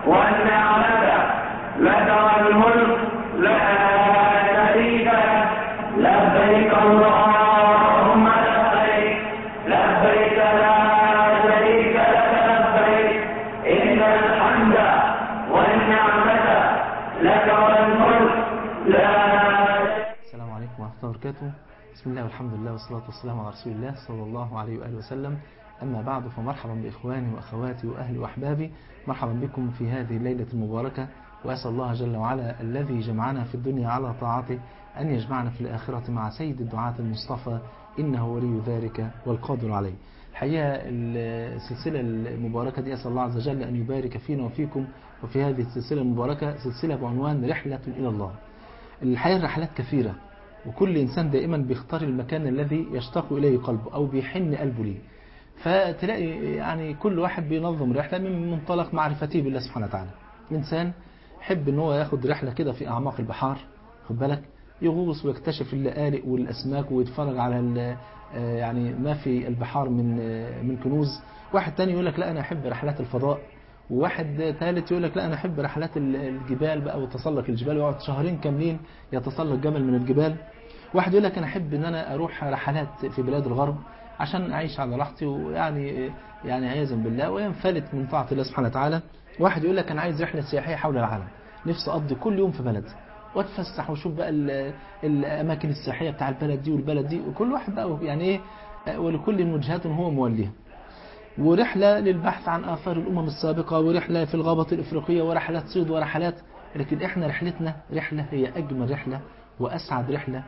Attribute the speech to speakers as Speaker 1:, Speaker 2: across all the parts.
Speaker 1: والنعمة لك والملك لا شريك لك لبيك اللهم لبيك لبيك لا شريك لك لبيك إن الحمد والنعمة لك والملك لا
Speaker 2: السلام عليكم ورحمة الله وبركاته بسم الله والحمد لله والصلاة والسلام على رسول الله صلى الله عليه وآله وسلم أما بعد فمرحبا بإخواني وأخواتي وأهلي وأحبابي مرحبا بكم في هذه الليلة المباركة وأسأل الله جل وعلا الذي جمعنا في الدنيا على طاعته أن يجمعنا في الآخرة مع سيد الدعاة المصطفى إنه ولي ذلك والقادر عليه الحقيقة السلسلة المباركة دي أسأل الله عز وجل أن يبارك فينا وفيكم وفي هذه السلسلة المباركة سلسلة بعنوان رحلة إلى الله الحقيقة الرحلات كثيرة وكل إنسان دائما بيختار المكان الذي يشتاق إليه قلبه أو بيحن قلبه ليه فتلاقي يعني كل واحد بينظم رحلة من منطلق معرفته بالله سبحانه وتعالى إنسان يحب ان هو ياخد رحلة كده في أعماق البحار خد بالك يغوص ويكتشف اللآلئ والأسماك ويتفرج على ال- آه يعني ما في البحار من آه من كنوز واحد تاني يقول لك لا أنا أحب رحلات الفضاء وواحد ثالث يقول لك لا أنا أحب رحلات ال- الجبال بقى وتسلق الجبال ويقعد شهرين كاملين يتسلق جبل من الجبال واحد يقول لك أنا أحب إن أنا أروح رحلات في بلاد الغرب عشان أعيش على راحتي ويعني يعني عياذا بالله وينفلت من طاعة الله سبحانه وتعالى واحد يقول لك أنا عايز رحلة سياحية حول العالم نفسي أقضي كل يوم في بلد واتفسح واشوف بقى ال- الأماكن السياحية بتاع البلد دي والبلد دي وكل واحد بقى يعني إيه ولكل وجهات هو موليها ورحلة للبحث عن آثار الأمم السابقة ورحلة في الغابة الإفريقية ورحلات صيد ورحلات لكن إحنا رحلتنا رحلة هي أجمل رحلة وأسعد رحلة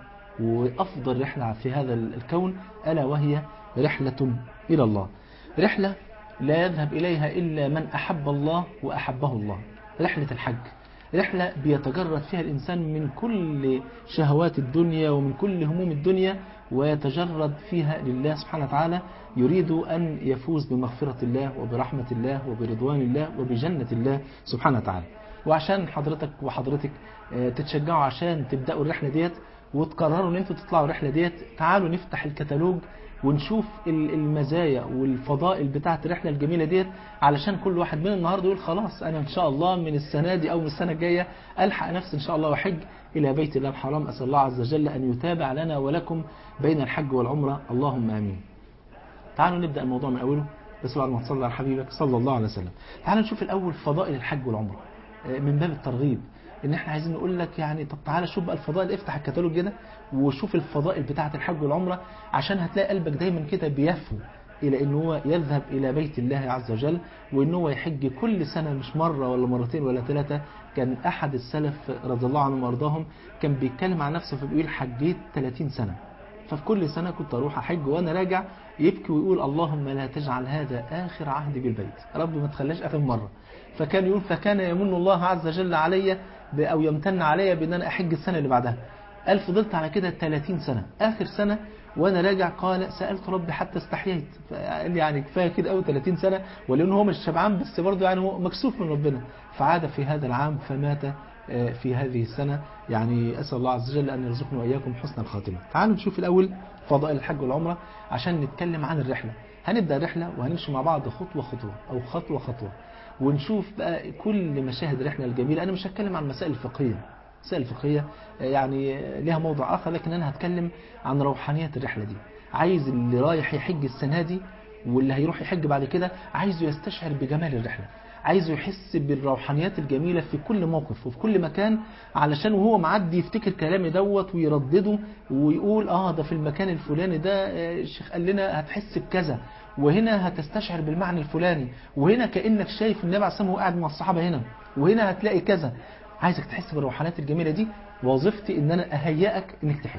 Speaker 2: وأفضل رحلة في هذا الكون ألا وهي رحلة إلى الله رحلة لا يذهب إليها إلا من أحب الله وأحبه الله رحلة الحج رحلة بيتجرد فيها الإنسان من كل شهوات الدنيا ومن كل هموم الدنيا ويتجرد فيها لله سبحانه وتعالى يريد أن يفوز بمغفرة الله وبرحمة الله وبرضوان الله وبجنة الله سبحانه وتعالى وعشان حضرتك وحضرتك آه، تتشجعوا عشان تبدأوا الرحلة ديت وتقرروا ان انتوا تطلعوا الرحلة ديت تعالوا نفتح الكتالوج ونشوف ال- المزايا والفضائل بتاعة الرحلة الجميلة ديت علشان كل واحد من النهاردة يقول خلاص أنا إن شاء الله من السنة دي أو من السنة الجاية ألحق نفسي إن شاء الله وحج إلى بيت الله الحرام أسأل الله عز وجل أن يتابع لنا ولكم بين الحج والعمرة اللهم آمين تعالوا نبدأ الموضوع من أوله بس بعد ما تصلي على حبيبك صلى الله عليه وسلم تعالوا نشوف الأول فضائل الحج والعمرة آه، من باب الترغيب ان احنا عايزين نقول لك يعني طب تعالى شوف بقى الفضائل افتح الكتالوج كده وشوف الفضائل بتاعة الحج والعمرة عشان هتلاقي قلبك دايما كده بيفو الى ان هو يذهب الى بيت الله عز وجل وان هو يحج كل سنة مش مرة ولا مرتين ولا ثلاثة كان احد السلف رضي الله عنهم وارضاهم كان بيتكلم عن نفسه فبيقول حجيت 30 سنة ففي كل سنة كنت أروح أحج وأنا راجع يبكي ويقول اللهم لا تجعل هذا آخر عهدي بالبيت رب ما تخليش آخر مرة فكان يقول فكان يمن الله عز وجل علي ب- أو يمتن علي بأن أنا أحج السنة اللي بعدها قال فضلت على كده 30 سنة آخر سنة وأنا راجع قال سألت ربي حتى استحييت فقال لي يعني كفاية كده أوي 30 سنة ولأن هو مش شبعان بس برضه يعني هو مكسوف من ربنا فعاد في هذا العام فمات آه، في هذه السنة يعني أسأل الله عز وجل أن يرزقنا وإياكم حسن الخاتمة تعالوا نشوف الأول فضائل الحج والعمرة عشان نتكلم عن الرحلة هنبدأ الرحلة وهنمشي مع بعض خطوة خطوة أو خطوة خطوة ونشوف بقى كل مشاهد الرحلة الجميلة أنا مش هتكلم عن مسائل الفقهية مسائل الفقهية آه، يعني آه، لها موضوع آخر لكن أنا هتكلم عن روحانيات الرحلة دي عايز اللي رايح يحج السنة دي واللي هيروح يحج بعد كده عايزه يستشعر بجمال الرحلة عايزه يحس بالروحانيات الجميلة في كل موقف وفي كل مكان علشان وهو معدي يفتكر كلامي دوت ويردده ويقول اه ده في المكان الفلاني ده آه، الشيخ قال لنا هتحس بكذا وهنا هتستشعر بالمعنى الفلاني وهنا كأنك شايف النبي عليه الصلاة والسلام وهو قاعد مع الصحابة هنا وهنا هتلاقي كذا عايزك تحس بالروحانيات الجميلة دي وظيفتي ان انا اهيئك انك تحج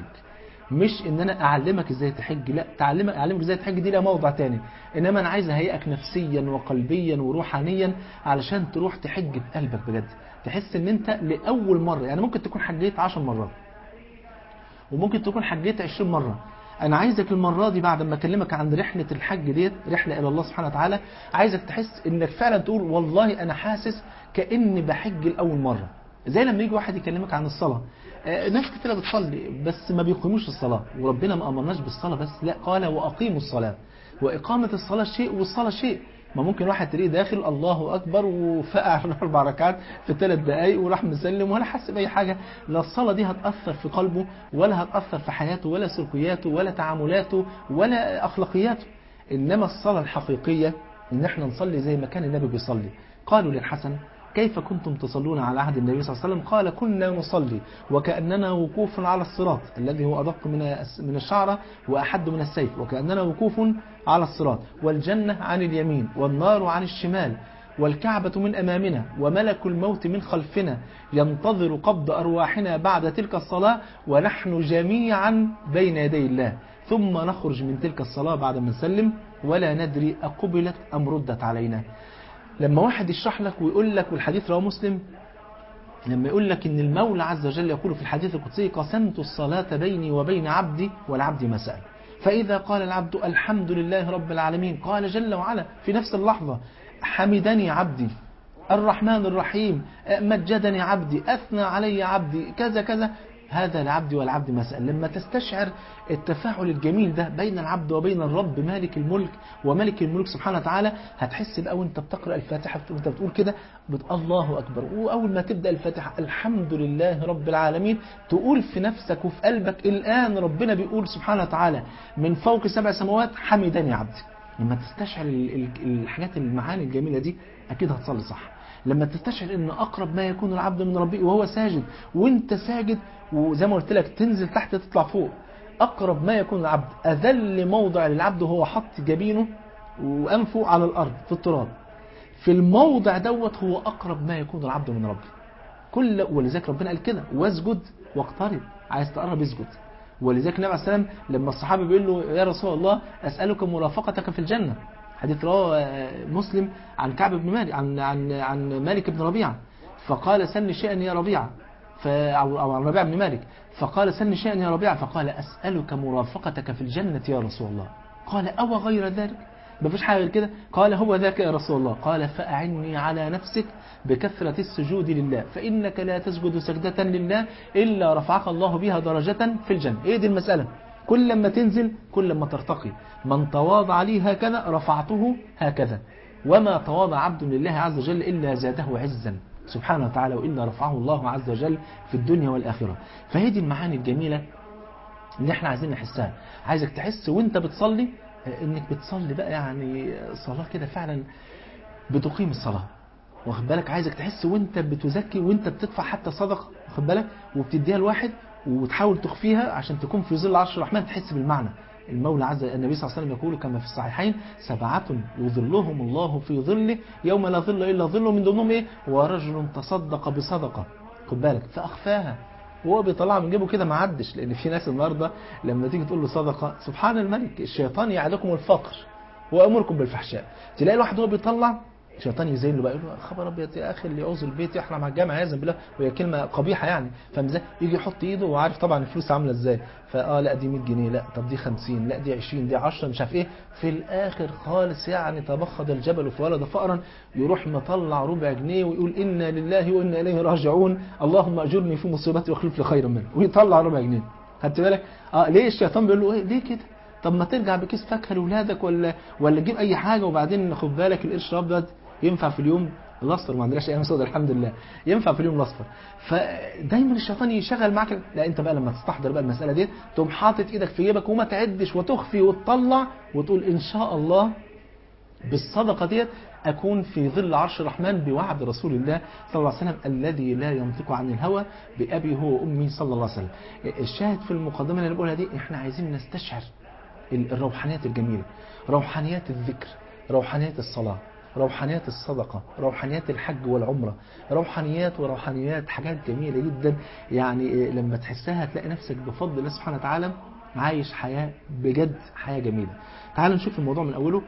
Speaker 2: مش ان انا اعلمك ازاي تحج لا تعلمك اعلمك ازاي تحج دي لها موضع تاني انما انا عايز اهيئك نفسيا وقلبيا وروحانيا علشان تروح تحج بقلبك بجد تحس ان انت لاول مره يعني ممكن تكون حجيت 10 مرات وممكن تكون حجيت 20 مره انا عايزك المره دي بعد ما اكلمك عن رحله الحج ديت رحله الى الله سبحانه وتعالى عايزك تحس انك فعلا تقول والله انا حاسس كاني بحج لاول مره زي لما يجي واحد يكلمك عن الصلاه آه، ناس كتيرة بتصلي بس ما بيقيموش الصلاة وربنا ما أمرناش بالصلاة بس لا قال وأقيموا الصلاة وإقامة الصلاة شيء والصلاة شيء ما ممكن واحد تلاقيه داخل الله اكبر وفقع في الاربع ركعات في ثلاث دقائق وراح مسلم ولا حس باي حاجه لا الصلاه دي هتاثر في قلبه ولا هتاثر في حياته ولا سلوكياته ولا تعاملاته ولا اخلاقياته انما الصلاه الحقيقيه ان احنا نصلي زي ما كان النبي بيصلي قالوا للحسن كيف كنتم تصلون على عهد النبي صلى الله عليه وسلم قال كنا نصلي وكأننا وقوف على الصراط الذي هو أدق من من الشعرة وأحد من السيف وكأننا وقوف على الصراط والجنة عن اليمين والنار عن الشمال والكعبة من أمامنا وملك الموت من خلفنا ينتظر قبض أرواحنا بعد تلك الصلاة ونحن جميعا بين يدي الله ثم نخرج من تلك الصلاة بعد ما نسلم ولا ندري أقبلت أم ردت علينا لما واحد يشرح لك ويقول لك والحديث رواه مسلم لما يقول لك ان المولى عز وجل يقول في الحديث القدسي قسمت الصلاة بيني وبين عبدي والعبد ما سأل فإذا قال العبد الحمد لله رب العالمين قال جل وعلا في نفس اللحظة حمدني عبدي الرحمن الرحيم مجدني عبدي أثنى علي عبدي كذا كذا هذا العبد والعبد مسأل لما تستشعر التفاعل الجميل ده بين العبد وبين الرب مالك الملك وملك الملك سبحانه وتعالى هتحس بقى وانت بتقرأ الفاتحة وانت بتقول كده بت الله أكبر وأول ما تبدأ الفاتحة الحمد لله رب العالمين تقول في نفسك وفي قلبك الآن ربنا بيقول سبحانه وتعالى من فوق سبع سماوات حمدني عبدي لما تستشعر الحاجات المعاني الجميلة دي أكيد هتصلي صح لما تستشعر ان اقرب ما يكون العبد من ربه وهو ساجد وانت ساجد وزي ما قلت لك تنزل تحت تطلع فوق اقرب ما يكون العبد اذل موضع للعبد وهو حط جبينه وانفه على الارض في التراب في الموضع دوت هو اقرب ما يكون العبد من ربه كل ولذلك ربنا قال كده واسجد واقترب عايز تقرب اسجد ولذلك النبي عليه السلام لما الصحابي بيقول له يا رسول الله اسالك مرافقتك في الجنه حديث رواه مسلم عن كعب بن مالك عن عن عن مالك بن ربيعه فقال سن شيئا يا ربيعه او او عن ربيعه بن مالك فقال سن شيئا يا ربيعه فقال اسالك مرافقتك في الجنه يا رسول الله قال او غير ذلك ما فيش حاجه غير كده قال هو ذاك يا رسول الله قال فاعني على نفسك بكثرة السجود لله فإنك لا تسجد سجدة لله إلا رفعك الله بها درجة في الجنة إيه دي المسألة كل ما تنزل كل ما ترتقي من تواضع لي هكذا رفعته هكذا وما تواضع عبد لله عز وجل إلا زاده عزا سبحانه وتعالى وإلا رفعه الله عز وجل في الدنيا والآخرة فهي دي المعاني الجميلة اللي احنا عايزين نحسها عايزك تحس وانت بتصلي انك بتصلي بقى يعني صلاة كده فعلا بتقيم الصلاة واخد بالك عايزك تحس وانت بتزكي وانت بتدفع حتى صدقة واخد بالك وبتديها لواحد وتحاول تخفيها عشان تكون في ظل عرش الرحمن تحس بالمعنى المولى عز النبي صلى الله عليه وسلم يقول كما في الصحيحين سبعة يظلهم الله في ظله يوم لا ظل إلا ظله من ضمنهم إيه ورجل تصدق بصدقة خد بالك فأخفاها وهو بيطلعها من جيبه كده ما عدش لأن في ناس النهارده لما تيجي تقول له صدقة سبحان الملك الشيطان يعدكم الفقر وأمركم بالفحشاء تلاقي الواحد وهو بيطلع الشيطان يزين له بقى يقول له خبر ابيض يا اخي اللي يعوز البيت يحرم على الجامع عياذا بالله وهي كلمه قبيحه يعني فاهم ازاي يجي يحط ايده وعارف طبعا الفلوس عامله ازاي فاه لا دي 100 جنيه لا طب دي 50 لا دي 20 دي 10 مش عارف ايه في الاخر خالص يعني تبخض الجبل في ولد فأرا يروح مطلع ربع جنيه ويقول انا لله وانا اليه راجعون اللهم اجرني في مصيبتي واخلف لي خيرا منها ويطلع ربع جنيه خدت بالك اه ليه الشيطان بيقول له ايه ليه كده طب ما ترجع بكيس فاكهه لاولادك ولا ولا تجيب اي حاجه وبعدين خد بالك القرش الابيض ينفع في اليوم الاصفر ما عندناش ايام سوداء الحمد لله ينفع في اليوم الاصفر فدايما الشيطان يشغل معاك لا انت بقى لما تستحضر بقى المساله دي تقوم حاطط ايدك في جيبك وما تعدش وتخفي وتطلع وتقول ان شاء الله بالصدقه ديت اكون في ظل عرش الرحمن بوعد رسول الله صلى الله عليه وسلم الذي لا ينطق عن الهوى بابي هو وامي صلى الله عليه وسلم الشاهد في المقدمه اللي بقولها دي احنا عايزين نستشعر الروحانيات الجميله روحانيات الذكر روحانيات الصلاه روحانيات الصدقة روحانيات الحج والعمرة روحانيات وروحانيات حاجات جميلة جدا يعني لما تحسها تلاقي نفسك بفضل الله سبحانه وتعالى عايش حياة بجد حياة جميلة تعال نشوف الموضوع من أوله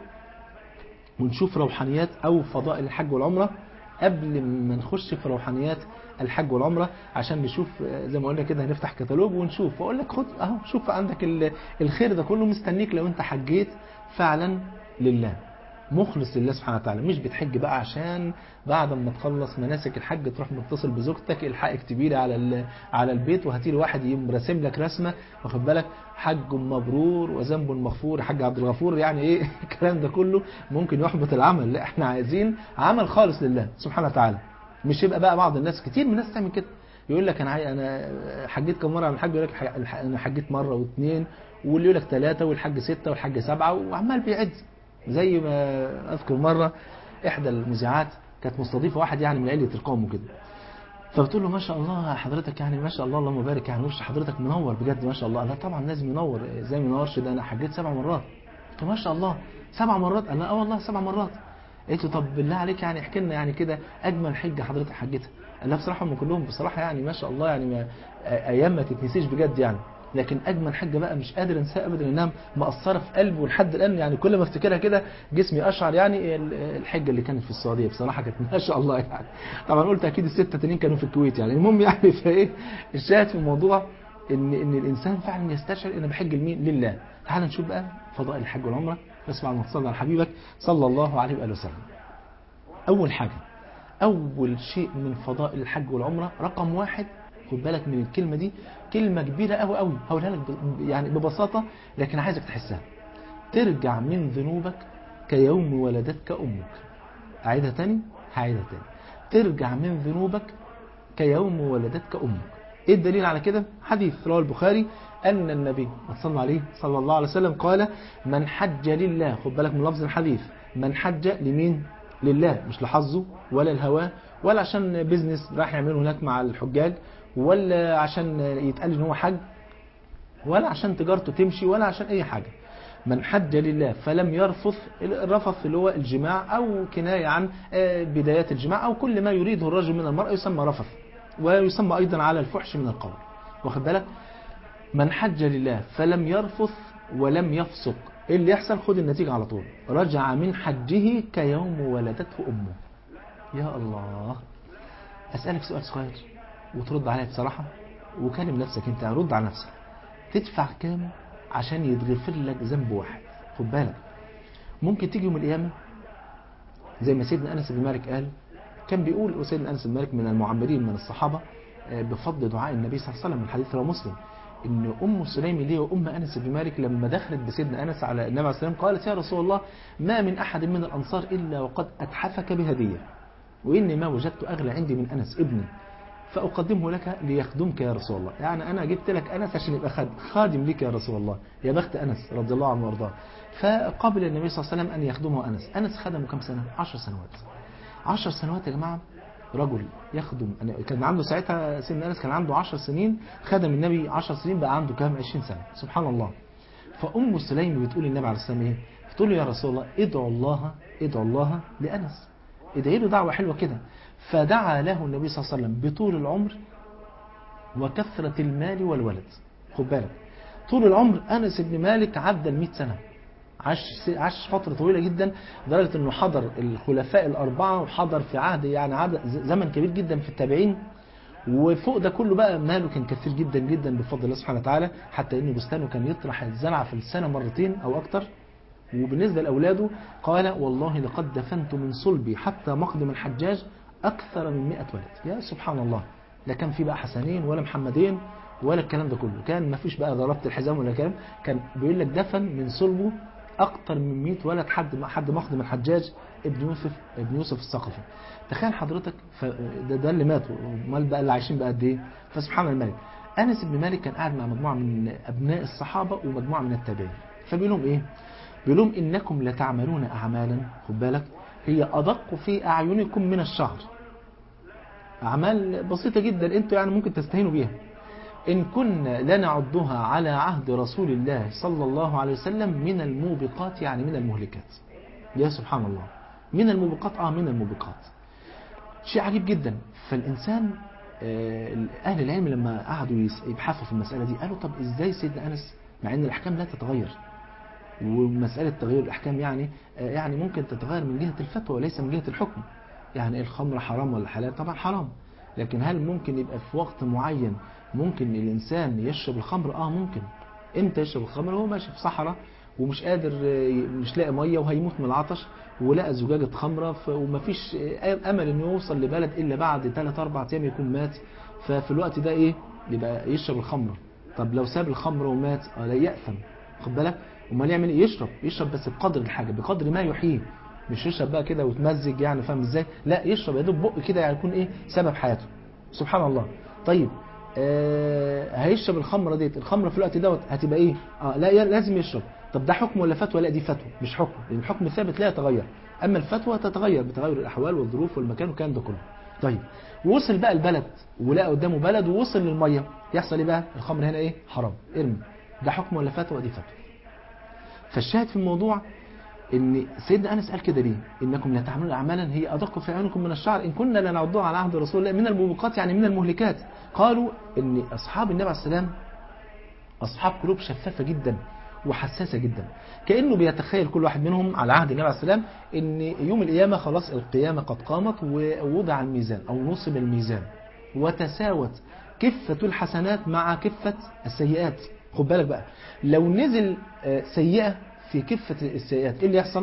Speaker 2: ونشوف روحانيات أو فضائل الحج والعمرة قبل ما نخش في روحانيات الحج والعمرة عشان نشوف زي ما قلنا كده هنفتح كتالوج ونشوف واقول لك خد اهو شوف عندك الخير ده كله مستنيك لو انت حجيت فعلا لله مخلص لله سبحانه وتعالى مش بتحج بقى عشان بعد ما تخلص مناسك الحج تروح متصل بزوجتك الحق اكتبي لي على ال- على البيت وهاتي لي واحد يقوم راسم لك رسمه واخد بالك حج مبرور وذنب مغفور حج عبد الغفور يعني ايه الكلام ده كله ممكن يحبط العمل لا احنا عايزين عمل خالص لله سبحانه وتعالى مش يبقى بقى بعض الناس كتير من الناس تعمل كده يقول لك انا عاي- انا حجيت كم مره على الحج يقول لك ح- الح- انا حجيت مره واثنين واللي يقول لك ثلاثه والحج سته والحج سبعه وعمال بيعد زي ما اذكر مره احدى المذيعات كانت مستضيفه واحد يعني من عيله القوم وكده فبتقول له ما شاء الله حضرتك يعني ما شاء الله اللهم بارك يعني وش حضرتك منور بجد ما شاء الله لا طبعا لازم ينور زي ما ينورش ده انا حجيت سبع مرات قلت له ما شاء الله سبع مرات قال لا اه والله سبع مرات قلت له طب بالله عليك يعني احكي لنا يعني كده اجمل حجه حضرتك حجتها قال لا بصراحه هم كلهم بصراحه يعني ما شاء الله يعني ما ايام ما تتنسيش بجد يعني لكن اجمل حاجه بقى مش قادر انساها ابدا انها مأثره في قلبي ولحد الان يعني كل ما افتكرها كده جسمي اشعر يعني ال- الحجه اللي كانت في السعوديه بصراحه كانت ما شاء الله يعني طبعا قلت اكيد السته التانيين كانوا في الكويت يعني المهم يعني فايه الشاهد في الموضوع ان ان الانسان فعلا يستشعر ان بحج لمين لله تعال نشوف بقى فضائل الحج والعمره بس بعد ما تصلي على حبيبك صلى الله عليه واله وسلم اول حاجه اول شيء من فضائل الحج والعمره رقم واحد خد بالك من الكلمه دي كلمه كبيره قوي قوي هقولها لك ب- يعني ببساطه لكن عايزك تحسها ترجع من ذنوبك كيوم ولدتك امك اعيدها تاني هعيدها تاني ترجع من ذنوبك كيوم ولدتك امك ايه الدليل على كده حديث رواه البخاري ان النبي صلى عليه صلى الله عليه وسلم قال من حج لله خد بالك من لفظ الحديث من حج لمين لله مش لحظه ولا الهواه ولا عشان بيزنس راح يعمله هناك مع الحجاج ولا عشان يتقال ان هو حج ولا عشان تجارته تمشي ولا عشان اي حاجه من حج لله فلم يرفث الرفث اللي هو الجماع او كنايه عن آه، بدايات الجماع او كل ما يريده الرجل من المراه يسمى رفث ويسمى ايضا على الفحش من القول واخد بالك من حج لله فلم يرفث ولم يفسق ايه اللي يحصل خد النتيجه على طول رجع من حجه كيوم ولدته امه يا الله اسالك سؤال صغير وترد عليا بصراحه وكلم نفسك انت رد على نفسك تدفع كام عشان يتغفر لك ذنب واحد خد بالك ممكن تيجي يوم القيامه زي ما سيدنا انس بن مالك قال كان بيقول سيدنا انس بن مالك من المعمرين من الصحابه آه، بفضل دعاء النبي صلى الله عليه وسلم الحديث رواه مسلم ان ام سليم اللي هي ام انس بن مالك لما دخلت بسيدنا انس على النبي عليه الصلاه والسلام قالت يا رسول الله ما من احد من الانصار الا وقد اتحفك بهديه واني ما وجدت اغلى عندي من انس ابني فأقدمه لك ليخدمك يا رسول الله يعني أنا جبت لك أنس عشان يبقى خادم خادم لك يا رسول الله يا بخت أنس رضي الله عنه وارضاه فقبل النبي صلى الله عليه وسلم أن يخدمه أنس أنس خدمه كم سنة عشر سنوات عشر سنوات يا جماعة رجل يخدم أنا- كان عنده ساعتها سيدنا أنس كان عنده عشر سنين خدم النبي عشر سنين بقى عنده كام عشرين سنة سبحان الله فأم سليم بتقول للنبي عليه الصلاة والسلام إيه بتقول له يا رسول الله ادعو الله ادعو الله لأنس ادعي له دعوة حلوة كده فدعا له النبي صلى الله عليه وسلم بطول العمر وكثرة المال والولد خد بالك طول العمر أنس بن مالك عدى ال 100 سنة عاش عاش فترة طويلة جدا لدرجة انه حضر الخلفاء الأربعة وحضر في عهد يعني عهد زمن كبير جدا في التابعين وفوق ده كله بقى ماله كان كثير جدا جدا بفضل الله سبحانه وتعالى حتى ان بستانه كان يطرح الزرع في السنة مرتين او اكتر وبالنسبة لأولاده قال والله لقد دفنت من صلبي حتى مقدم الحجاج أكثر من 100 ولد يا سبحان الله لا كان في بقى حسنين ولا محمدين ولا الكلام ده كله كان ما فيش بقى ضربت الحزام ولا كلام كان بيقول لك دفن من صلبه أكثر من 100 ولد حد حد مقدم الحجاج ابن يوسف ابن يوسف الثقفي تخيل حضرتك ف- ده, ده اللي ماتوا امال بقى اللي عايشين بقى قد ايه فسبحان الملك انس بن مالك كان قاعد مع مجموعه من ابناء الصحابه ومجموعه من التابعين فبيقول لهم ايه بيقول لهم انكم لتعملون اعمالا خد بالك هي ادق في اعينكم من الشهر اعمال بسيطه جدا انتوا يعني ممكن تستهينوا بيها إن كنا لنعدها على عهد رسول الله صلى الله عليه وسلم من الموبقات يعني من المهلكات يا سبحان الله من الموبقات آه من الموبقات شيء عجيب جدا فالإنسان آه، أهل العلم لما قعدوا يس- يبحثوا في المسألة دي قالوا طب إزاي سيدنا أنس مع أن الأحكام لا تتغير ومسألة تغير الأحكام يعني آه، يعني ممكن تتغير من جهة الفتوى وليس من جهة الحكم يعني إيه الخمر حرام ولا حلال طبعا حرام لكن هل ممكن يبقى في وقت معين ممكن الإنسان يشرب الخمر آه ممكن إمتى يشرب الخمر هو ماشي في صحراء ومش قادر مش لاقي ميه وهيموت من العطش ولقى زجاجه خمره ف- ومفيش امل انه يوصل لبلد الا بعد 3 4 ايام يكون مات ففي الوقت ده ايه يبقى يشرب الخمره طب لو ساب الخمره ومات اه لا ياثم خد بالك امال يعمل ايه يشرب يشرب بس بقدر الحاجه بقدر ما يحييه مش يشرب بقى كده وتمزج يعني فاهم ازاي لا يشرب يا دوب بق كده يعني يكون ايه سبب حياته سبحان الله طيب آه هيشرب الخمره ديت الخمره في الوقت دوت هتبقى ايه اه لا ي- لازم يشرب طب ده حكم ولا فتوى لا دي فتوى مش حكم لان الحكم الثابت لا يتغير اما الفتوى تتغير بتغير الاحوال والظروف والمكان والكلام ده كله طيب وصل بقى البلد ولقى قدامه بلد ووصل للميه يحصل ايه بقى الخمر هنا ايه حرام ارمي ده حكم ولا فتوى دي فتوى فالشاهد في الموضوع ان سيدنا انس قال كده ليه انكم لا تعملون اعمالا هي ادق في عيونكم من الشعر ان كنا لنعدها على عهد رسول الله من الموبقات يعني من المهلكات قالوا ان اصحاب النبي عليه السلام اصحاب قلوب شفافه جدا وحساسه جدا كانه بيتخيل كل واحد منهم على عهد النبي عليه السلام ان يوم القيامه خلاص القيامه قد قامت ووضع الميزان او نصب الميزان وتساوت كفه الحسنات مع كفه السيئات خد بالك بقى لو نزل آه، سيئه في كفه السيئات ايه اللي يحصل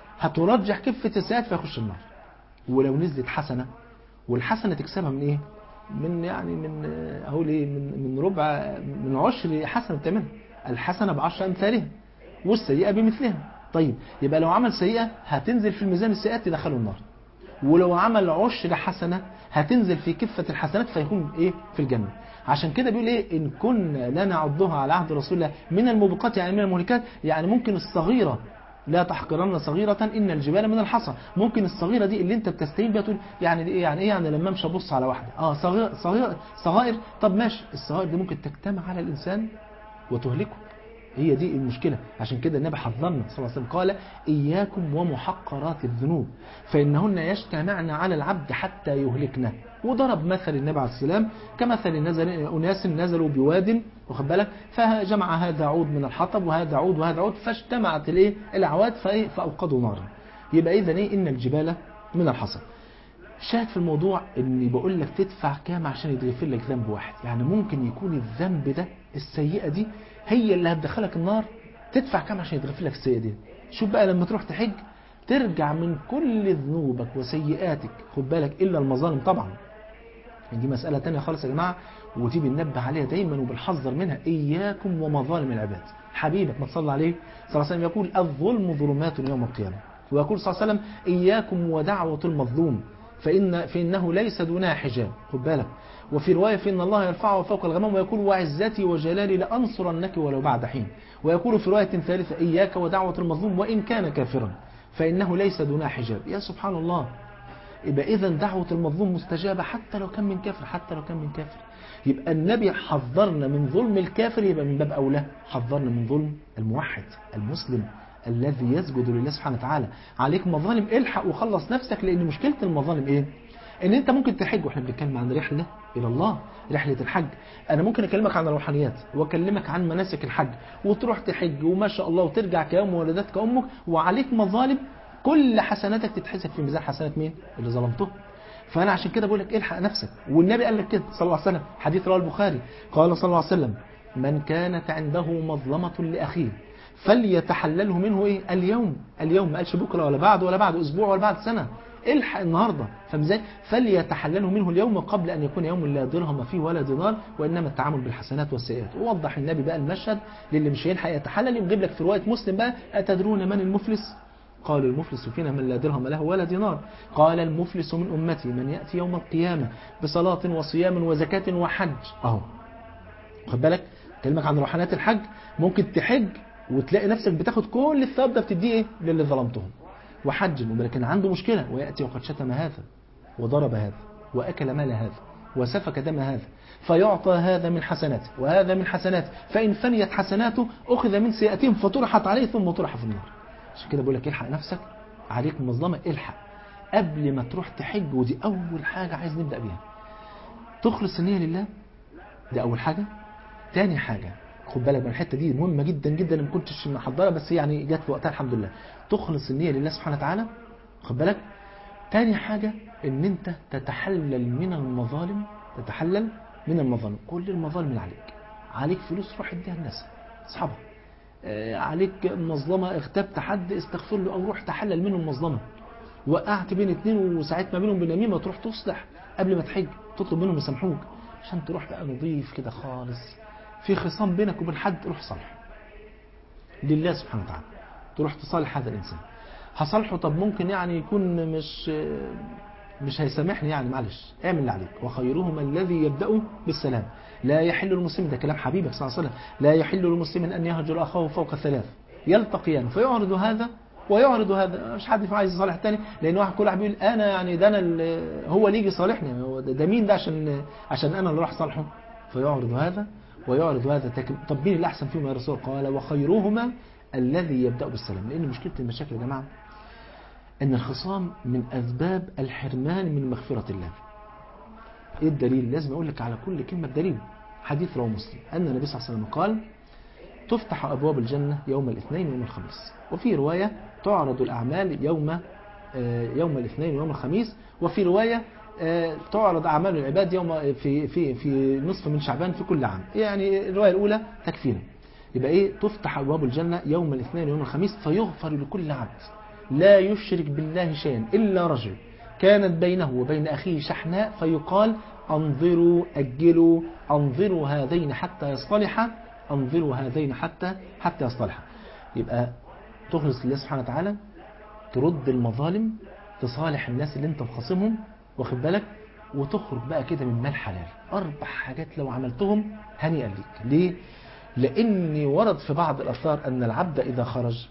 Speaker 2: هترجح كفه السيئات فيخش النار ولو نزلت حسنه والحسنه تكسبها من ايه من يعني من آه، اقول ايه من من ربع من عشر حسنه بتعملها الحسنه بعشر امثالها والسيئه بمثلها طيب يبقى لو عمل سيئه هتنزل في الميزان السيئات تدخله النار ولو عمل عشر حسنه هتنزل في كفه الحسنات فيكون ايه في الجنه عشان كده بيقول ايه ان كنا لا نعدها على عهد رسول الله من الموبقات يعني من المهلكات يعني ممكن الصغيره لا تحقرن صغيرة إن الجبال من الحصى ممكن الصغيرة دي اللي أنت بتستهين بيها تقول يعني دي إيه يعني إيه يعني لما أمشي أبص على واحدة آه صغير صغير صغائر طب ماشي الصغائر دي ممكن تجتمع على الإنسان وتهلكه هي دي المشكلة عشان كده النبي حذرنا صلى الله عليه وسلم قال إياكم ومحقرات الذنوب فإنهن يجتمعن على العبد حتى يهلكنا وضرب مثل النبي عليه السلام كمثل نزل أناس نزلوا بواد واخد بالك فجمع هذا عود من الحطب وهذا عود وهذا عود فاجتمعت الايه الأعواد فإيه فأوقدوا نارا يبقى إذا إيه إن الجبال من الحصى شاهد في الموضوع اني بقول لك تدفع كام عشان يتغفر لك ذنب واحد يعني ممكن يكون الذنب ده السيئة دي هي اللي هتدخلك النار تدفع كام عشان يتغفر لك السيئة دي شوف بقى لما تروح تحج ترجع من كل ذنوبك وسيئاتك خد بالك الا المظالم طبعا دي مسألة تانية خالص يا جماعة ودي بننبه عليها دايما وبنحذر منها إياكم ومظالم العباد حبيبك ما تصلى عليه صلى الله عليه وسلم يقول الظلم ظلمات يوم القيامة ويقول صلى الله عليه وسلم إياكم ودعوة المظلوم فإن فإنه ليس دونها حجاب خد بالك وفي رواية فإن الله يرفعه فوق الغمام ويقول وعزتي وجلالي لأنصرنك ولو بعد حين ويقول في رواية ثالثة إياك ودعوة المظلوم وإن كان كافرا فإنه ليس دونها حجاب يا سبحان الله يبقى إذا دعوة المظلوم مستجابة حتى لو كان من كافر حتى لو كان من كافر يبقى النبي حذرنا من ظلم الكافر يبقى من باب أولى حذرنا من ظلم الموحد المسلم الذي يسجد لله سبحانه وتعالى عليك مظالم الحق وخلص نفسك لأن مشكلة المظالم إيه ان انت ممكن تحج واحنا بنتكلم عن رحله الى الله رحله الحج انا ممكن اكلمك عن الروحانيات واكلمك عن مناسك الحج وتروح تحج وما شاء الله وترجع كيوم ولدتك امك وعليك مظالم كل حسناتك تتحسب في ميزان حسنات مين اللي ظلمته فانا عشان كده بقول لك الحق نفسك والنبي قال لك كده صلى الله عليه وسلم حديث رواه البخاري قال صلى الله عليه وسلم من كانت عنده مظلمه لاخيه فليتحلله منه ايه اليوم اليوم ما قالش بكره ولا بعد ولا بعد اسبوع ولا بعد سنه الحق النهارده فاهم ازاي فليتحلله منه اليوم قبل ان يكون يوم لا درهم فيه ولا دينار وانما التعامل بالحسنات والسيئات ووضح النبي بقى المشهد للي مش هيلحق يتحلل يجيب لك في روايه مسلم بقى اتدرون من المفلس قالوا المفلس فينا من لا درهم له ولا دينار قال المفلس من امتي من ياتي يوم القيامه بصلاه وصيام وزكاه وحج اهو خد بالك كلمك عن روحانيات الحج ممكن تحج وتلاقي نفسك بتاخد كل الثواب ده بتديه ايه للي ظلمتهم وحج ولكن عنده مشكلة ويأتي وقد شتم هذا وضرب هذا وأكل مال هذا وسفك دم هذا فيعطى هذا من حسناته وهذا من حسناته فإن فنيت حسناته أخذ من سيئتهم فطرحت عليه ثم طرح في النار عشان كده بقول لك الحق نفسك عليك مظلمة الحق قبل ما تروح تحج ودي أول حاجة عايز نبدأ بيها تخلص النية لله دي أول حاجة تاني حاجة خد بالك من الحته دي مهمه جدا جدا ما كنتش محضرها بس يعني جت في وقتها الحمد لله تخلص النيه لله سبحانه وتعالى خد بالك تاني حاجه ان انت تتحلل من المظالم تتحلل من المظالم كل المظالم اللي عليك عليك فلوس روح اديها للناس اصحابها آه، عليك مظلمة اغتبت حد استغفر له أو روح تحلل منه المظلمة وقعت بين اتنين وساعات ما بينهم بالنميمة تروح تصلح قبل ما تحج تطلب منهم يسامحوك عشان تروح بقى نظيف كده خالص في خصام بينك وبين حد روح صالح لله سبحانه وتعالى تروح تصالح هذا الإنسان هصالحه طب ممكن يعني يكون مش مش هيسامحني يعني معلش اعمل اللي عليك وخيرهما الذي يبدأ بالسلام لا يحل للمسلم ده كلام حبيبك صلى الله عليه وسلم لا يحل للمسلم أن يهجر أخاه فوق ثلاث يلتقيان فيعرض هذا ويعرض هذا مش حد عايز يصالح الثاني لان واحد كل واحد بيقول انا يعني ده انا اللي- هو اللي يجي يصالحني هو ده, ده مين ده عشان عشان انا اللي راح اصالحه فيعرض هذا ويعرض هذا تك- طب مين اللي احسن فيهم يا رسول الله؟ قال وخيرهما الذي يبدا بالسلام لان مشكله المشاكل يا جماعه ان الخصام من اسباب الحرمان من مغفره الله ايه الدليل لازم اقول لك على كل كلمه بدليل حديث رواه مسلم ان النبي صلى الله عليه وسلم قال تفتح أبواب الجنة يوم الاثنين ويوم الخميس وفي رواية تعرض الأعمال يوم آه، يوم الاثنين ويوم الخميس وفي رواية آه، تعرض أعمال العباد يوم في في في نصف من شعبان في كل عام يعني الرواية الأولى تكفينا يبقى إيه تفتح أبواب الجنة يوم الاثنين ويوم الخميس فيغفر لكل عبد لا يشرك بالله شيئا إلا رجل كانت بينه وبين أخيه شحناء فيقال أنظروا أجلوا أنظروا هذين حتى يصطلحا أنظروا هذين حتى حتى يصطلحا يبقى تخلص لله سبحانه وتعالى ترد المظالم تصالح الناس اللي انت مخاصمهم واخد بالك وتخرج بقى كده من مال حلال أربع حاجات لو عملتهم هنيئا ليك ليه؟ لأن ورد في بعض الأثار أن العبد إذا خرج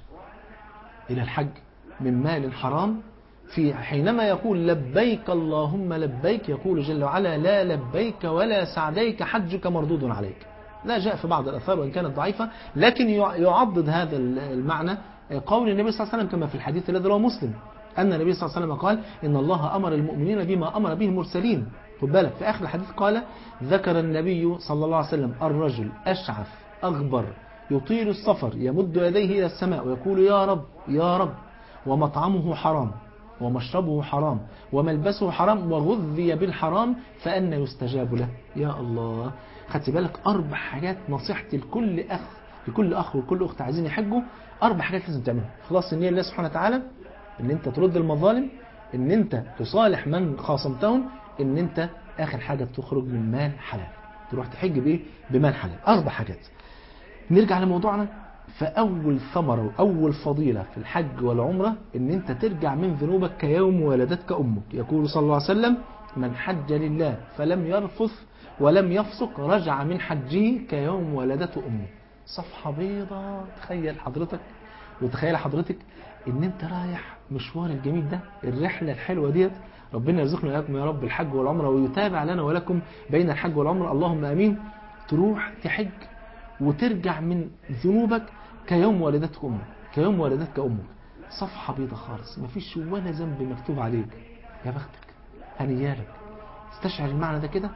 Speaker 2: إلى الحج من مال حرام في حينما يقول لبيك اللهم لبيك يقول جل وعلا لا لبيك ولا سعديك حجك مردود عليك لا جاء في بعض الأثار وإن كانت ضعيفة لكن يعضد هذا المعنى قول النبي صلى الله عليه وسلم كما في الحديث الذي رواه مسلم أن النبي صلى الله عليه وسلم قال إن الله أمر المؤمنين بما أمر به المرسلين خد بالك في آخر الحديث قال ذكر النبي صلى الله عليه وسلم الرجل أشعث أغبر يطيل السفر يمد يديه إلى السماء ويقول يا رب يا رب ومطعمه حرام ومشربه حرام وملبسه حرام وغذي بالحرام فأن يستجاب له يا الله خدت بالك أربع حاجات نصيحتي لكل أخ لكل أخ وكل أخت عايزين يحجوا أربع حاجات لازم تعملها خلاص النية لله سبحانه وتعالى ان انت ترد المظالم ان انت تصالح من خاصمتهم ان انت اخر حاجة تخرج من مال حلال تروح تحج بايه بمال حلال اربع حاجات نرجع لموضوعنا فاول ثمرة واول فضيلة في الحج والعمرة ان انت ترجع من ذنوبك كيوم ولدتك امك يقول صلى الله عليه وسلم من حج لله فلم يرفث ولم يفسق رجع من حجه كيوم ولدته امه صفحة بيضة تخيل حضرتك وتخيل حضرتك ان انت رايح مشوار الجميل ده الرحلة الحلوة ديت ربنا يرزقنا وإياكم يا رب الحج والعمرة ويتابع لنا ولكم بين الحج والعمرة اللهم امين تروح تحج وترجع من ذنوبك كيوم ولدتك امك كيوم ولدتك امك صفحة بيضة خالص مفيش ولا ذنب مكتوب عليك يا بختك هنيالك استشعر المعنى ده كده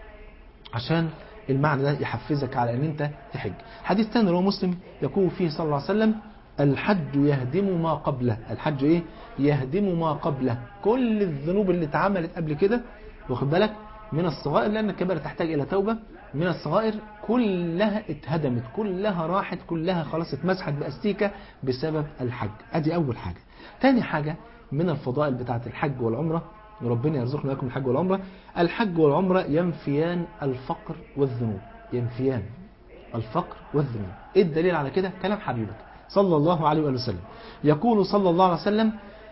Speaker 2: عشان المعنى ده يحفزك على ان انت تحج حديث ثاني رواه مسلم يقول فيه صلى الله عليه وسلم الحج يهدم ما قبله الحج ايه يهدم ما قبله كل الذنوب اللي اتعملت قبل كده واخد بالك من الصغائر لان الكبائر تحتاج الى توبه من الصغائر كلها اتهدمت كلها راحت كلها خلاص اتمسحت باستيكه بسبب الحج ادي اول حاجه تاني حاجه من الفضائل بتاعه الحج والعمره وربنا يرزقنا لكم الحج والعمره الحج والعمره ينفيان الفقر والذنوب ينفيان الفقر والذنوب ايه الدليل على كده كلام حبيبك صلى الله عليه وآله وسلم يقول صلى الله عليه وسلم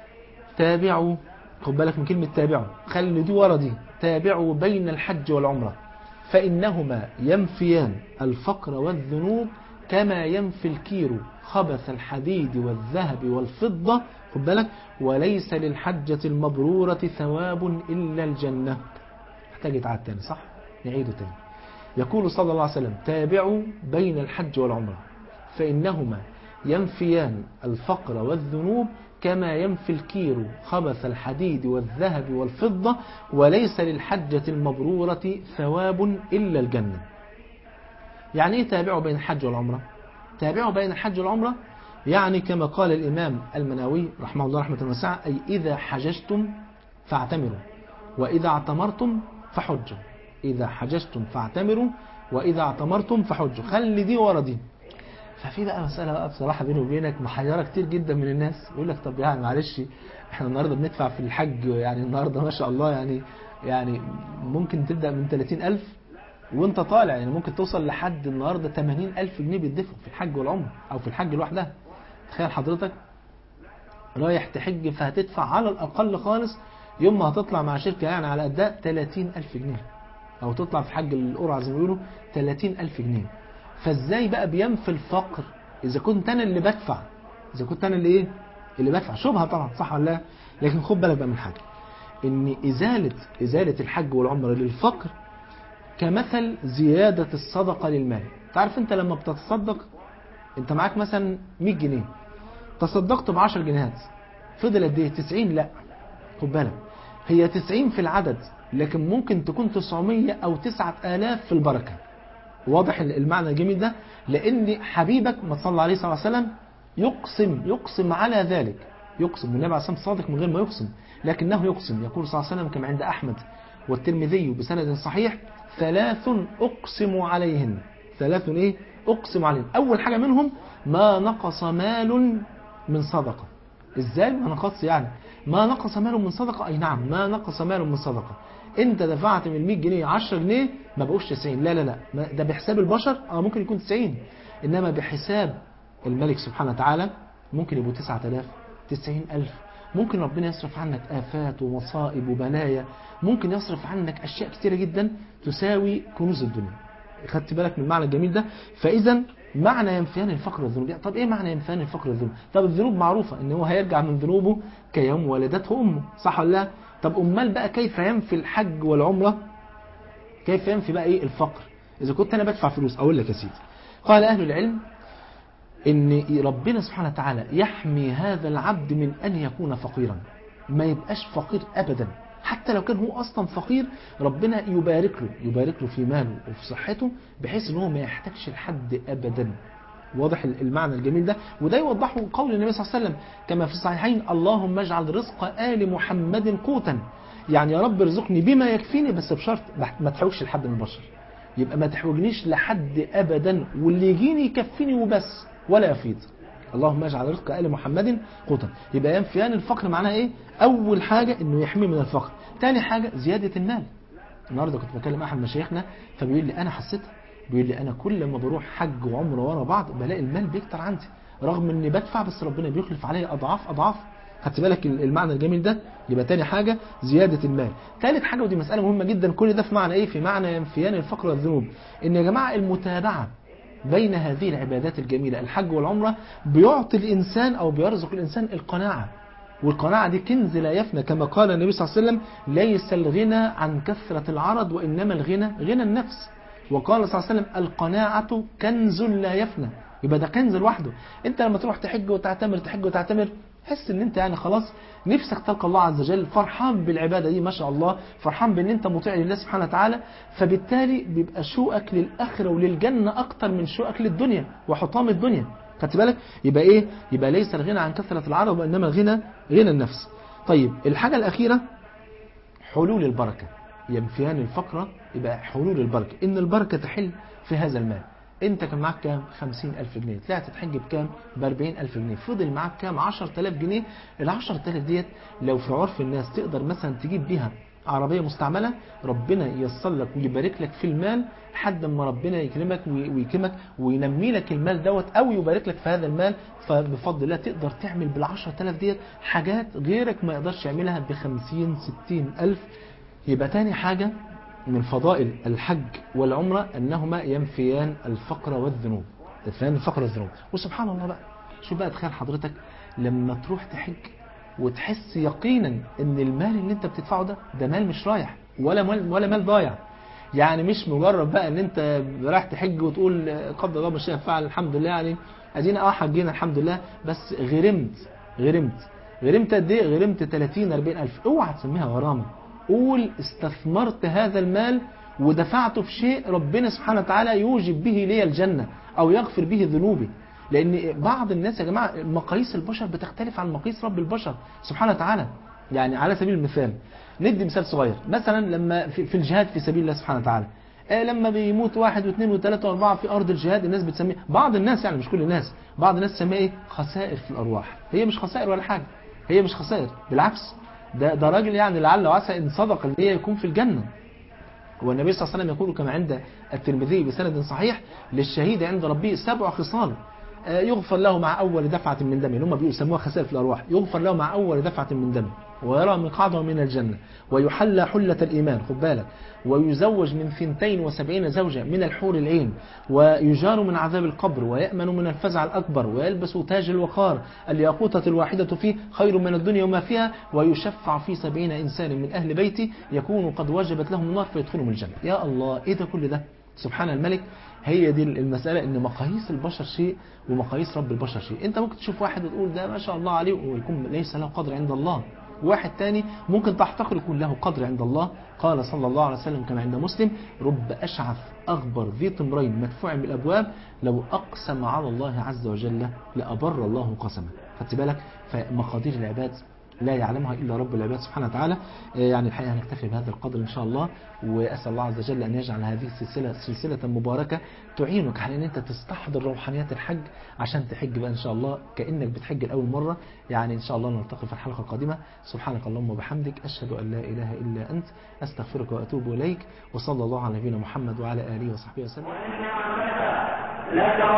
Speaker 2: تابعوا خد بالك من كلمة تابعوا خلي دي ورا دي تابعوا بين الحج والعمرة فإنهما ينفيان الفقر والذنوب كما ينفي الكير خبث الحديد والذهب والفضة خد بالك وليس للحجة المبرورة ثواب إلا الجنة محتاج يتعاد تاني صح نعيده تاني يقول صلى الله عليه وسلم تابعوا بين الحج والعمرة فإنهما ينفيان الفقر والذنوب كما ينفي الكير خبث الحديد والذهب والفضة وليس للحجة المبرورة ثواب إلا الجنة يعني ايه تابعوا بين الحج والعمرة تابعوا بين الحج والعمرة يعني كما قال الإمام المناوي رحمه الله رحمة واسعة أي إذا حججتم فاعتمروا وإذا اعتمرتم فحجوا إذا حججتم فاعتمروا وإذا اعتمرتم فحجوا خلي دي ورا دي ففي بقى مسألة بقى بصراحة بيني وبينك محيرة كتير جدا من الناس يقول لك طب يعني معلش احنا النهاردة بندفع في الحج يعني النهاردة ما شاء الله يعني يعني ممكن تبدأ من 30000 وانت طالع يعني ممكن توصل لحد النهاردة 80000 جنيه بيدفعوا في الحج والعمرة او في الحج لوحدها تخيل حضرتك رايح تحج فهتدفع على الأقل خالص يوم ما هتطلع مع شركة يعني على قدها 30000 جنيه أو تطلع في حج القرعة زي ما بيقولوا 30000 جنيه فازاي بقى بينفي الفقر إذا كنت أنا اللي بدفع إذا كنت أنا اللي إيه اللي بدفع شبهة طبعا صح ولا لا لكن خد بالك بقى من حاجة إن إزالة إزالة الحج والعمرة للفقر كمثل زيادة الصدقة للمال تعرف أنت لما بتتصدق أنت معاك مثلا 100 جنيه تصدقت ب 10 جنيهات فضل قد ايه 90 لا خد بالك هي 90 في العدد لكن ممكن تكون 900 او 9000 في البركه واضح المعنى الجميل ده لان حبيبك ما صلى عليه صلى الله عليه وسلم يقسم يقسم على ذلك يقسم والنبي عليه الصلاه والسلام صادق من غير ما يقسم لكنه يقسم يقول صلى الله عليه وسلم كما عند احمد والترمذي بسند صحيح ثلاث اقسم عليهن ثلاث ايه اقسم عليهن اول حاجه منهم ما نقص مال من صدقة ازاي ما نقص يعني ما نقص مال من صدقة اي نعم ما نقص مال من صدقة انت دفعت من 100 جنيه 10 جنيه ما بقوش 90 لا لا لا ده بحساب البشر اه ممكن يكون 90 انما بحساب الملك سبحانه وتعالى ممكن يبقوا 9000 90000 ممكن ربنا يصرف عنك آفات ومصائب وبلايا ممكن يصرف عنك أشياء كتيرة جدا تساوي كنوز الدنيا خدت بالك من المعنى الجميل ده فإذا معنى ينفيان الفقر والذنوب يعني طب ايه معنى ينفيان الفقر والذنوب طب الذنوب معروفة ان هو هيرجع من ذنوبه كيوم ولدته امه صح ولا لا طب امال بقى كيف ينفي الحج والعمرة كيف ينفي بقى ايه الفقر اذا كنت انا بدفع فلوس اقول لك يا سيدي قال اهل العلم ان ربنا سبحانه وتعالى يحمي هذا العبد من ان يكون فقيرا ما يبقاش فقير ابدا حتى لو كان هو اصلا فقير ربنا يبارك له يبارك له في ماله وفي صحته بحيث ان هو ما يحتاجش لحد ابدا واضح المعنى الجميل ده وده يوضحه قول النبي صلى الله عليه وسلم كما في الصحيحين اللهم اجعل رزق آل محمد قوتا يعني يا رب ارزقني بما يكفيني بس بشرط ما تحوجش لحد من البشر يبقى ما تحوجنيش لحد ابدا واللي يجيني يكفيني وبس ولا يفيض اللهم اجعل رزق آل محمد قوتا يبقى ينفيان الفقر معناها ايه اول حاجة انه يحمي من الفقر تاني حاجة زيادة المال النهاردة كنت بكلم احد مشايخنا فبيقول لي انا حسيت بيقول لي انا كل ما بروح حج وعمره ورا بعض بلاقي المال بيكتر عندي رغم اني بدفع بس ربنا بيخلف عليا اضعاف اضعاف خدت بالك المعنى الجميل ده يبقى تاني حاجة زيادة المال ثالث حاجة ودي مسألة مهمة جدا كل ده في معنى ايه في معنى ينفيان الفقر والذنوب ان يا جماعة المتابعة بين هذه العبادات الجميلة الحج والعمرة بيعطي الإنسان أو بيرزق الإنسان القناعة والقناعة دي كنز لا يفنى كما قال النبي صلى الله عليه وسلم ليس الغنى عن كثرة العرض وإنما الغنى غنى النفس وقال صلى الله عليه وسلم القناعة كنز لا يفنى يبقى ده كنز لوحده انت لما تروح تحج وتعتمر تحج وتعتمر حس ان انت يعني خلاص نفسك تلقى الله عز وجل فرحان بالعبادة دي ما شاء الله فرحان بان انت مطيع لله سبحانه وتعالى فبالتالي بيبقى شوقك للآخرة وللجنة اكتر من شوقك للدنيا وحطام الدنيا خدت بالك يبقى ايه يبقى ليس الغنى عن كثرة العرب وانما الغنى غنى النفس طيب الحاجة الاخيرة حلول البركة ينفيان الفقرة يبقى حلول البركة ان البركة تحل في هذا المال انت كان معاك كام 50000 جنيه طلعت تحج بكام ب 40000 جنيه فضل معاك كام 10000 جنيه ال 10000 ديت لو في عرف الناس تقدر مثلا تجيب بيها عربية مستعملة ربنا ييسر لك ويبارك لك في المال لحد ما ربنا يكرمك ويكرمك وينمي لك المال دوت او يبارك لك في هذا المال فبفضل الله تقدر تعمل بال 10000 ديت حاجات غيرك ما يقدرش يعملها ب 50 60 ألف يبقى تاني حاجة من فضائل الحج والعمرة أنهما ينفيان الفقر والذنوب ينفيان الفقر والذنوب وسبحان الله بقى شوف بقى تخيل حضرتك لما تروح تحج وتحس يقينا ان المال اللي انت بتدفعه ده ده مال مش رايح ولا مال ولا مال ضايع يعني مش مجرد بقى ان انت رايح تحج وتقول قدر الله ما شاء فعل الحمد لله يعني ادينا اه حجينا الحمد لله بس غرمت غرمت غرمت قد ايه غرمت 30 40 الف اوعى تسميها غرامه قول استثمرت هذا المال ودفعته في شيء ربنا سبحانه وتعالى يوجب به لي الجنة أو يغفر به ذنوبي لأن بعض الناس يا جماعة مقاييس البشر بتختلف عن مقاييس رب البشر سبحانه وتعالى يعني على سبيل المثال ندي مثال صغير مثلا لما في, في الجهاد في سبيل الله سبحانه وتعالى آه لما بيموت واحد واثنين وثلاثة واربعة في ارض الجهاد الناس بتسميه بعض الناس يعني مش كل الناس بعض الناس تسميه ايه خسائر في الارواح هي مش خسائر ولا حاجة هي مش خسائر بالعكس ده ده راجل يعني لعل وعسى ان صدق ان هي يكون في الجنة والنبي صلى الله عليه وسلم يقول كما عند الترمذي بسند صحيح للشهيد عند ربه سبع خصال آه، يغفر له مع أول دفعة من دمه اللي هم بيقولوا يسموها خسائر في الأرواح يغفر له مع أول دفعة من دمه ويرى مقعده من الجنة ويحلى حلة الإيمان خد بالك ويزوج من ثنتين وسبعين زوجة من الحور العين ويجار من عذاب القبر ويأمن من الفزع الأكبر ويلبس تاج الوقار الياقوتة الواحدة فيه خير من الدنيا وما فيها ويشفع في سبعين إنسان من أهل بيتي يكون قد وجبت لهم النار فيدخلهم الجنة يا الله إيه ده كل ده سبحان الملك هي دي المسألة ان مقاييس البشر شيء ومقاييس رب البشر شيء انت ممكن تشوف واحد وتقول ده ما شاء الله عليه ويكون ليس له قدر عند الله واحد تاني ممكن تحتقر يكون له قدر عند الله قال صلى الله عليه وسلم كما عند مسلم رب أشعث أغبر ذي طمرين مدفوع بالأبواب لو أقسم على الله عز وجل لأبر الله قسمه خدت بالك فمقادير العباد لا يعلمها إلا رب العباد سبحانه وتعالى يعني الحقيقة هنكتفي بهذا القدر إن شاء الله وأسأل الله عز وجل أن يجعل هذه السلسلة سلسلة مباركة تعينك على أن أنت تستحضر روحانيات الحج عشان تحج بقى إن شاء الله كأنك بتحج لأول مرة يعني إن شاء الله نلتقي في الحلقة القادمة سبحانك اللهم وبحمدك أشهد أن لا إله إلا أنت أستغفرك وأتوب إليك وصلى الله على نبينا محمد وعلى آله وصحبه وسلم
Speaker 1: لك